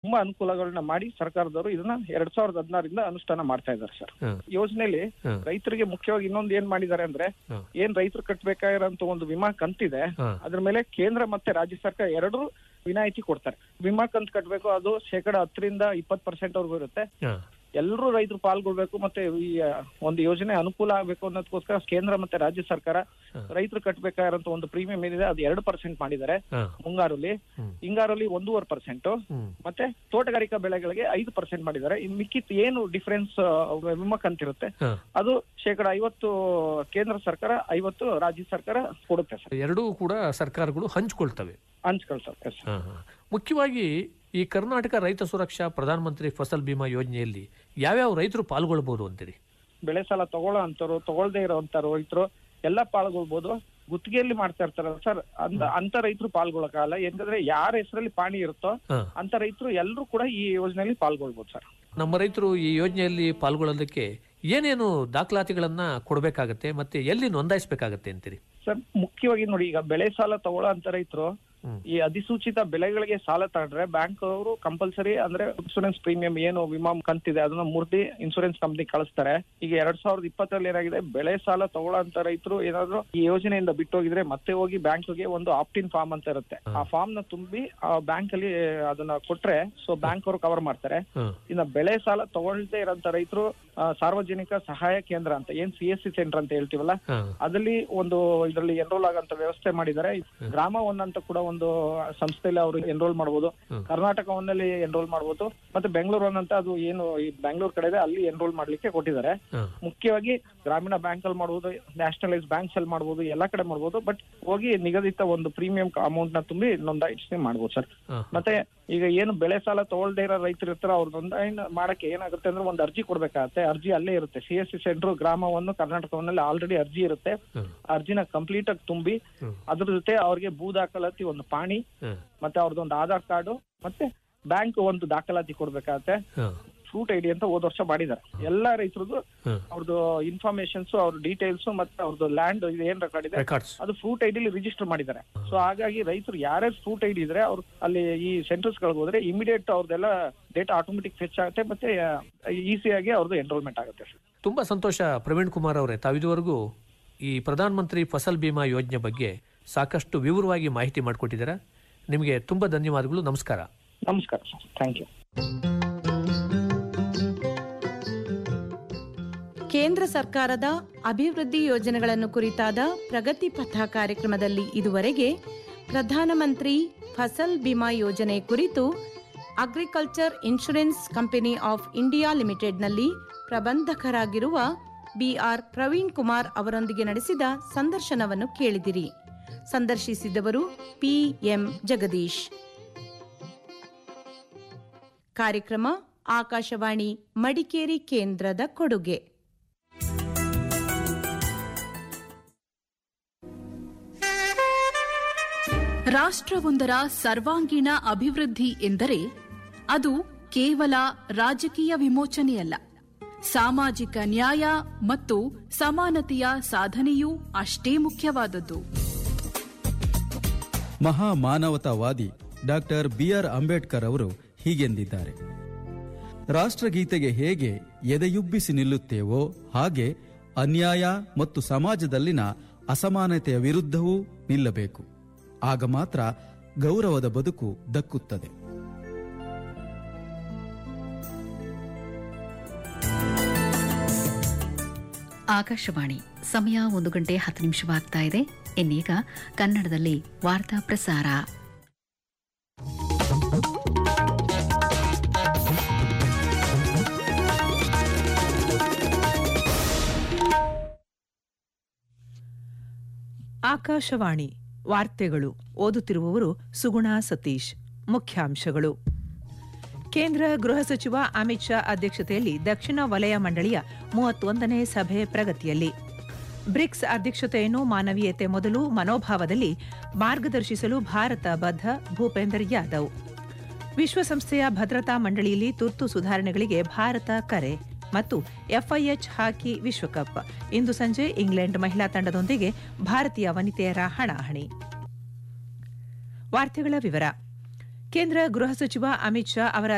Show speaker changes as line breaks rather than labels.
ತುಂಬಾ ಅನುಕೂಲಗಳನ್ನ ಮಾಡಿ ಸರ್ಕಾರದವರು ಇದನ್ನ ಎರಡ್ ಸಾವಿರದ ಹದಿನಾರಿಂದ ಅನುಷ್ಠಾನ ಮಾಡ್ತಾ ಇದ್ದಾರೆ ಸರ್
ಹ.
ಯೋಜನೆಯಲ್ಲಿ
ಹ.
ರೈತರಿಗೆ ಮುಖ್ಯವಾಗಿ ಇನ್ನೊಂದು ಏನ್ ಮಾಡಿದ್ದಾರೆ ಅಂದ್ರೆ
ಹ.
ಏನ್ ರೈತರು ಕಟ್ಬೇಕಾಗಿರೋಂತ ಒಂದು ವಿಮಾ ಕಂತಿದೆ
ಹ.
ಅದ್ರ ಮೇಲೆ ಕೇಂದ್ರ ಮತ್ತೆ ರಾಜ್ಯ ಸರ್ಕಾರ ಎರಡೂ ವಿನಾಯಿತಿ ಕೊಡ್ತಾರೆ ವಿಮಾ ಕಂತು ಕಟ್ಟಬೇಕು ಅದು ಶೇಕಡ ಹತ್ತರಿಂದ ಇಪ್ಪತ್ತು ಪರ್ಸೆಂಟ್ ವರ್ಗೂ ಇರುತ್ತೆ
ಹ.
ಎಲ್ಲರೂ ರೈತರು ಪಾಲ್ಗೊಳ್ಬೇಕು ಮತ್ತೆ ಈ ಆ, ಒಂದು ಯೋಜನೆ ಅನುಕೂಲ ಆಗ್ಬೇಕು ಅನ್ನೋದಕ್ಕೋಸ್ಕರ ಕೇಂದ್ರ ಮತ್ತೆ ರಾಜ್ಯ ಸರ್ಕಾರ
ಹ.
ರೈತರು ಕಟ್ಟಬೇಕಾಗಿರೋಂತ ಒಂದು ಪ್ರೀಮಿಯಂ ಏನಿದೆ ಅದು ಎರಡು ಪರ್ಸೆಂಟ್ ಮಾಡಿದ್ದಾರೆ
ಹ.
ಮುಂಗಾರಲ್ಲಿ
ಹ್ಮ್.
ಹಿಂಗಾರಲ್ಲಿ ಒಂದೂವರೆ ಪರ್ಸೆಂಟ್
ಹ್ಮ್.
ಮತ್ತೆ ತೋಟಗಾರಿಕಾ ಬೆಳೆಗಳಿಗೆ ಐದು ಪರ್ಸೆಂಟ್ ಮಾಡಿದ್ದಾರೆ ಇನ್ ಮಿಕ್ಕಿತ್ ಏನು ಡಿಫರೆನ್ಸ್ ವಿಮಾ ಕಂತಿರುತ್ತೆ
ಹ.
ಅದು ಶೇಕಡ ಐವತ್ತು ಕೇಂದ್ರ ಸರ್ಕಾರ ಐವತ್ತು ರಾಜ್ಯ ಸರ್ಕಾರ ಕೊಡುತ್ತೆ ಸರ್
ಎರಡೂ ಕೂಡ ಸರ್ಕಾರಗಳು ಹಂಚಿಕೊಳ್ತವೆ
ಹಂಚ್ಕೊಳ್ತಾರೆ ಸರ್
ಹ, ಹ. ಮುಖ್ಯವಾಗಿ ಈ ಕರ್ನಾಟಕ ರೈತ ಸುರಕ್ಷಾ ಪ್ರಧಾನಮಂತ್ರಿ ಫಸಲ್ ಬಿಮಾ ಯೋಜನೆಯಲ್ಲಿ ಯಾವ್ಯಾವ ರೈತರು ಪಾಲ್ಗೊಳ್ಬಹುದು ಅಂತೀರಿ
ಬೆಳೆ ಸಾಲ ತಗೊಳ್ಳೋ ಅಂತವ್ರು ತಗೊಳ್ದೇ ಇರೋಂತ ರೈತರು ಎಲ್ಲ ಪಾಲ್ಗೊಳ್ಬೋದು ಗುತ್ತಿಗೆಯಲ್ಲಿ ಮಾಡ್ತಾ ಇರ್ತಾರಲ್ಲ ಸರ್ ಅಂತ ಅಂತ ರೈತರು ಪಾಲ್ಗೊಳ್ಳಕ್ಕಾಗಲ್ಲ ಯಾಕಂದ್ರೆ ಯಾರ ಹೆಸರಲ್ಲಿ ಪಾಣಿ ಇರುತ್ತೋ
ಹ.
ಅಂತ ರೈತರು ಎಲ್ಲರೂ ಕೂಡ ಈ ಯೋಜನೆಯಲ್ಲಿ ಪಾಲ್ಗೊಳ್ಬೋದು ಸರ್
ನಮ್ಮ ರೈತರು ಈ ಯೋಜನೆಯಲ್ಲಿ ಪಾಲ್ಗೊಳ್ಳೋದಕ್ಕೆ ಏನೇನು ದಾಖಲಾತಿಗಳನ್ನ ಕೊಡಬೇಕಾಗತ್ತೆ ಮತ್ತೆ ಎಲ್ಲಿ ನೋಂದಾಯಿಸಬೇಕಾಗತ್ತೆ ಅಂತೀರಿ
ಸರ್ ಮುಖ್ಯವಾಗಿ ನೋಡಿ ಈಗ ಬೆಳೆ ಸಾಲ ತಗೊಳ್ಳೋ ಅಂತ ರೈತರು
ಹ್ಮ್.
ಈ ಅಧಿಸೂಚಿತ ಬೆಳೆಗಳಿಗೆ ಸಾಲ ತಗೊಂಡ್ರೆ ಬ್ಯಾಂಕ್ ಅವರು ಕಂಪಲ್ಸರಿ ಅಂದ್ರೆ ಇನ್ಸೂರೆನ್ಸ್ ಪ್ರೀಮಿಯಂ ಏನು ವಿಮಾ ಕಂತಿದೆ ಅದನ್ನ ಮುರ್ದಿ ಇನ್ಸೂರೆನ್ಸ್ ಕಂಪ್ನಿ ಕಳಿಸ್ತಾರೆ ಈಗ ಎರಡ್ ಸಾವಿರದ ಇಪ್ಪತ್ತರಲ್ಲಿ ಏನಾಗಿದೆ ಬೆಳೆ ಸಾಲ ತಗೊಳ್ಳೋ ಅಂತ ರೈತರು ಏನಾದ್ರು ಈ ಯೋಜನೆಯಿಂದ ಬಿಟ್ಟು ಹೋಗಿದ್ರೆ ಮತ್ತೆ ಹೋಗಿ ಬ್ಯಾಂಕ್ಗೆ ಒಂದು ಆಪ್ಟಿನ್ ಫಾರ್ಮ್ ಅಂತ ಇರುತ್ತೆ ಆ ಫಾರ್ಮ್ ನ ತುಂಬಿ ಆ ಬ್ಯಾಂಕ್ ಅಲ್ಲಿ ಅದನ್ನ ಕೊಟ್ರೆ ಸೊ ಬ್ಯಾಂಕ್ ಅವರು ಕವರ್ ಮಾಡ್ತಾರೆ
ಹ.
ಇನ್ನ ಬೆಳೆ ಸಾಲ ತಗೊಳ್ದೇ ಇರೋಂತ ರೈತರು ಆ, ಸಾರ್ವಜನಿಕ ಸಹಾಯ ಕೇಂದ್ರ ಅಂತ ಏನ್ ಸಿ ಎಸ್ ಸಿ ಸೆಂಟರ್ ಅಂತ ಹೇಳ್ತೀವಲ್ಲ
ಹ.
ಅದಲ್ಲಿ ಒಂದು ಇದರಲ್ಲಿ ಎನ್ರೋಲ್ ಆಗಂತ ವ್ಯವಸ್ಥೆ ಮಾಡಿದ್ದಾರೆ ಗ್ರಾಮ ಒನ್ ಅಂತ ಕೂಡ ಒಂದು ಸಂಸ್ಥೆಯಲ್ಲಿ ಅವರು ಎನ್ರೋಲ್ ಮಾಡಬಹುದು
ಹ್ಮ್.
ಕರ್ನಾಟಕ ಒನ್ ಅಲ್ಲಿ ಎನ್ರೋಲ್ ಮಾಡಬಹುದು ಮತ್ತೆ ಬೆಂಗಳೂರು ಒನ್ ಅಂತ ಅದು ಏನು ಈ ಬೆಂಗಳೂರು ಕಡೆ ಇದೆ ಅಲ್ಲಿ ಎನ್ರೋಲ್ ಮಾಡ್ಲಿಕ್ಕೆ ಕೊಟ್ಟಿದ್ದಾರೆ
ಹ.
ಮುಖ್ಯವಾಗಿ ಗ್ರಾಮೀಣ ಬ್ಯಾಂಕ್ ಅಲ್ಲಿ ಮಾಡಬಹುದು ನ್ಯಾಷನಲೈಸ್ ಬ್ಯಾಂಕ್ಸ್ ಅಲ್ಲಿ ಮಾಡಬಹುದು ಎಲ್ಲಾ ಕಡೆ ಮಾಡಬಹುದು ಬಟ್ ಹೋಗಿ ನಿಗದಿತ ಒಂದು ಪ್ರೀಮಿಯಂ ಅಮೌಂಟ್ ನ ತುಂಬಿ ನೋಂದಾಯಿಸಿ ಮಾಡಬಹುದು ಸರ್
ಹ.
ಮತ್ತೆ ಈಗ ಏನು ಬೆಳೆ ಸಾಲ ತಗೊಳ್ದೇ ಇರೋ ರೈತರು ಇರ್ತಾರೋ ಅವ್ರ ನೋಂದಾಯಣಿ ಮಾಡಕ್ಕೆ ಏನಾಗುತ್ತೆ ಅಂದ್ರೆ ಒಂದು ಅರ್ಜಿ ಕೊಡ್ಬೇಕಾಗತ್ತೆ ಅರ್ಜಿ ಅಲ್ಲೇ ಇರುತ್ತೆ ಸಿ ಎಸ್ ಸಿ ಸೆಂಟರ್ ಗ್ರಾಮವನ್ನು ಕರ್ನಾಟಕವನ್ನಲ್ಲಿ ಆಲ್ರೆಡಿ ಅರ್ಜಿ ಇರುತ್ತೆ
ಹ್ಮ್.
ಆ ಅರ್ಜಿನ ಕಂಪ್ಲೀಟ್ ಆಗಿ ತುಂಬಿ
ಹ್ಮ್.
ಅದ್ರ ಜೊತೆ ಅವ್ರಿಗೆ ಭೂ ದಾಖಲಾತಿ ಒಂದು ಪಾಣಿ
ಹ.
ಮತ್ತೆ ಅವ್ರದ್ದೊಂದು ಆಧಾರ್ ಕಾರ್ಡು ಮತ್ತೆ ಬ್ಯಾಂಕ್ ಒಂದು ದಾಖಲಾತಿ ಕೊಡ್ಬೇಕಾಗತ್ತೆ
ಹ.
ಫ್ರೂಟ್ ಐಡಿ ಅಂತ ಹೋದ ವರ್ಷ ಮಾಡಿದ್ದಾರೆ ಎಲ್ಲಾ ರೈತರದ್ದು
ಹ.
ಅವ್ರದ್ದು ಇನ್ಫಾರ್ಮೇಶನ್ಸ್ ಅವ್ರ ಡೀಟೇಲ್ಸ್ ಮತ್ತೆ ಅವ್ರದ್ದು ಲ್ಯಾಂಡ್ ಏನ್ ರೆಕಾರ್ಡ್ ಇದೆ
ರೆಕಾರ್ಡ್ಸ್
ಅದು ಫ್ರೂಟ್ ಐಡಿಲಿ ರಿಜಿಸ್ಟರ್ ಮಾಡಿದ್ದಾರೆ ಸೊ ಹಾಗಾಗಿ ರೈತರು ಯಾರ್ಯಾರು ಫ್ರೂಟ್ ಐಡಿ ಇದ್ರೆ ಅವ್ರು ಅಲ್ಲಿ ಈ ಸೆಂಟರ್ಸ್ ಗಳಿಗೆ ಹೋದ್ರೆ ಇಮಿಡಿಯೇಟ್ ಅವ್ರದ್ದೆಲ್ಲ ಡೇಟಾ ಆಟೋಮೆಟಿಕ್ ಫೆಚ್ ಆಗುತ್ತೆ ಮತ್ತೆ ಈಸಿಯಾಗಿ ಅವ್ರದ್ದು ಎನ್ರೋಲ್ಮೆಂಟ್ ಆಗುತ್ತೆ ಸರ್
ತುಂಬಾ ಸಂತೋಷ ಪ್ರವೀಣ್ ಕುಮಾರ್ ಅವರೇ ತಾವಿದುವರೆಗೂ ಈ ಪ್ರಧಾನ ಮಂತ್ರಿ ಫಸಲ್ ಬಿಮಾ ಯೋಜನೆ ಬಗ್ಗೆ ಸಾಕಷ್ಟು ವಿವರವಾಗಿ ಮಾಹಿತಿ ಮಾಡಿಕೊಟ್ಟಿದ್ದೀರಾ ನಿಮಗೆ ತುಂಬಾ ಧನ್ಯವಾದಗಳು ನಮಸ್ಕಾರ
ನಮಸ್ಕಾರ ಸರ್ ಥ್ಯಾಂಕ್ ಯು
ಕೇಂದ್ರ ಸರ್ಕಾರದ ಅಭಿವೃದ್ಧಿ ಯೋಜನೆಗಳನ್ನು ಕುರಿತಾದ ಪ್ರಗತಿ ಪಥ ಕಾರ್ಯಕ್ರಮದಲ್ಲಿ ಇದುವರೆಗೆ ಪ್ರಧಾನಮಂತ್ರಿ ಫಸಲ್ ಬಿಮಾ ಯೋಜನೆ ಕುರಿತು agriculture insurance company of India ಲಿಮಿಟೆಡ್ನಲ್ಲಿ ಪ್ರಬಂಧಕರಾಗಿರುವ ಬಿಆರ್ ಪ್ರವೀಣ್ ಕುಮಾರ್ ಅವರೊಂದಿಗೆ ನಡೆಸಿದ ಸಂದರ್ಶನವನ್ನು ಕೇಳಿದಿರಿ ಸಂದರ್ಶಿಸಿದವರು ಪಿಎಂ ಜಗದೀಶ್ ಕಾರ್ಯಕ್ರಮ ಆಕಾಶವಾಣಿ ಮಡಿಕೇರಿ ಕೇಂದ್ರದ ಕೊಡುಗೆ
ರಾಷ್ಟ್ರವೊಂದರ ಸರ್ವಾಂಗೀಣ ಅಭಿವೃದ್ಧಿ ಎಂದರೆ ಅದು ಕೇವಲ ರಾಜಕೀಯ ವಿಮೋಚನೆಯಲ್ಲ ಸಾಮಾಜಿಕ ನ್ಯಾಯ ಮತ್ತು ಸಮಾನತೆಯ ಸಾಧನೆಯೂ ಅಷ್ಟೇ ಮುಖ್ಯವಾದದ್ದು
ಮಹಾ ಮಾನವತಾವಾದಿ ಡಾಕ್ಟರ್ ಬಿಆರ್ ಅಂಬೇಡ್ಕರ್ ಅವರು ಹೀಗೆಂದಿದ್ದಾರೆ ರಾಷ್ಟ್ರಗೀತೆಗೆ ಹೇಗೆ ಎದೆಯುಬ್ಬಿಸಿ ನಿಲ್ಲುತ್ತೇವೋ ಹಾಗೆ ಅನ್ಯಾಯ ಮತ್ತು ಸಮಾಜದಲ್ಲಿನ ಅಸಮಾನತೆಯ ವಿರುದ್ಧವೂ ನಿಲ್ಲಬೇಕು ಆಗ ಮಾತ್ರ ಗೌರವದ ಬದುಕು ದಕ್ಕುತ್ತದೆ
ಆಕಾಶವಾಣಿ ಸಮಯ ಒಂದು ಗಂಟೆ ಹತ್ತು ನಿಮಿಷವಾಗ್ತಾ ಇದೆ ಇನ್ನೀಗ ಕನ್ನಡದಲ್ಲಿ ವಾರ್ತಾ ಪ್ರಸಾರ
ಆಕಾಶವಾಣಿ ವಾರ್ತೆಗಳು ಓದುತ್ತಿರುವವರು ಸುಗುಣಾ ಸತೀಶ್ ಮುಖ್ಯಾಂಶಗಳು ಕೇಂದ್ರ ಗೃಹ ಸಚಿವ ಅಮಿತ್ ಶಾ ಅಧ್ಯಕ್ಷತೆಯಲ್ಲಿ ದಕ್ಷಿಣ ವಲಯ ಮಂಡಳಿಯ ಮೂವತ್ತೊಂದನೇ ಸಭೆ ಪ್ರಗತಿಯಲ್ಲಿ ಬ್ರಿಕ್ಸ್ ಅಧ್ಯಕ್ಷತೆಯನ್ನು ಮಾನವೀಯತೆ ಮೊದಲು ಮನೋಭಾವದಲ್ಲಿ ಮಾರ್ಗದರ್ಶಿಸಲು ಭಾರತ ಬದ್ಧ ಭೂಪೇಂದರ್ ಯಾದವ್ ವಿಶ್ವಸಂಸ್ಥೆಯ ಭದ್ರತಾ ಮಂಡಳಿಯಲ್ಲಿ ತುರ್ತು ಸುಧಾರಣೆಗಳಿಗೆ ಭಾರತ ಕರೆ ಮತ್ತು ಎಫ್ಐಎಚ್ ಹಾಕಿ ವಿಶ್ವಕಪ್ ಇಂದು ಸಂಜೆ ಇಂಗ್ಲೆಂಡ್ ಮಹಿಳಾ ತಂಡದೊಂದಿಗೆ ಭಾರತೀಯ ವನಿತೆಯರ ಹಣಾಹಣಿ ವಾರ್ತೆಗಳ ವಿವರ ಕೇಂದ್ರ ಗೃಹ ಸಚಿವ ಅಮಿತ್ ಶಾ ಅವರ